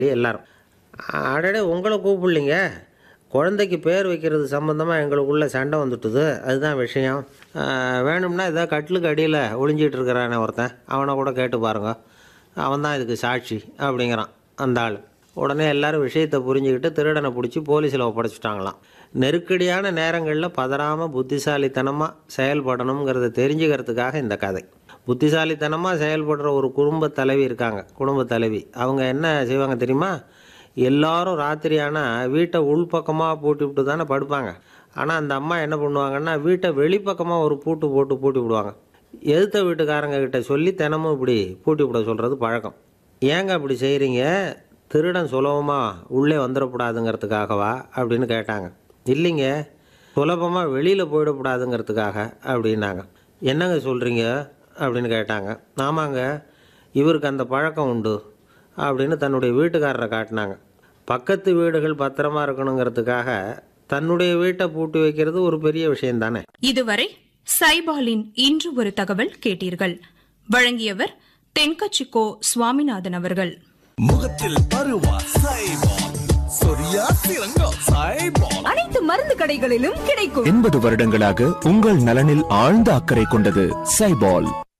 எல்லாரும் அடடே உங்களை கூப்பிடலிங்க குழந்தைக்கு பேர் வைக்கிறது சம்மந்தமாக எங்களுக்குள்ள சண்டை வந்துட்டுது அதுதான் விஷயம் ஆ, வேணும்னா ஏதோ கட்டிலுக்கு அடியில் ஒளிஞ்சிட்டு இருக்கிறானே ஒருத்தன் அவனை கூட கேட்டு பாருங்க அவன் தான் இதுக்கு சாட்சி அப்படிங்கிறான் அந்த ஆள் உடனே எல்லாரும் விஷயத்தை புரிஞ்சுக்கிட்டு திருடனை பிடிச்சி போலீஸில் ஒப்படைச்சிட்டாங்களாம் நெருக்கடியான நேரங்களில் பதறாமல் புத்திசாலித்தனமாக செயல்படணுங்கிறத தெரிஞ்சுக்கிறதுக்காக இந்த கதை புத்திசாலித்தனமாக செயல்படுற ஒரு குடும்ப தலைவி இருக்காங்க குடும்ப தலைவி அவங்க என்ன செய்வாங்க தெரியுமா எல்லாரும் ராத்திரி ஆனால் வீட்டை உள்பக்கமாக பூட்டி விட்டு தானே படுப்பாங்க ஆனால் அந்த அம்மா என்ன பண்ணுவாங்கன்னா வீட்டை வெளிப்பக்கமாக ஒரு பூட்டு போட்டு பூட்டி விடுவாங்க எதிர்த்த வீட்டுக்காரங்க கிட்ட சொல்லி தினமும் இப்படி பூட்டி விட சொல்கிறது பழக்கம் ஏங்க அப்படி செய்கிறீங்க திருடன் சுலபமாக உள்ளே வந்துடக்கூடாதுங்கிறதுக்காகவா அப்படின்னு கேட்டாங்க இல்லைங்க சுலபமாக வெளியில் போயிடக்கூடாதுங்கிறதுக்காக அப்படின்னாங்க என்னங்க சொல்கிறீங்க அப்படின்னு கேட்டாங்க ஆமாங்க இவருக்கு அந்த பழக்கம் உண்டு அப்படின்னு தன்னுடைய வீட்டுக்காரரை காட்டினாங்க பக்கத்து வீடுகள் பத்திரமா இருக்கணுங்கிறதுக்காக தன்னுடைய வீட்டை பூட்டி வைக்கிறது ஒரு பெரிய விஷயம் தானே இதுவரை சைபாலின் இன்று ஒரு தகவல் கேட்டீர்கள் வழங்கியவர் தென்கச்சிக்கோ சுவாமிநாதன் அவர்கள் முகத்தில் பருவா சைபால் சொரியா சிறங்கம் சைபால் அனைத்து மருந்து கடைகளிலும் கிடைக்கும் எண்பது வருடங்களாக உங்கள் நலனில் ஆழ்ந்த அக்கறை கொண்டது சைபால்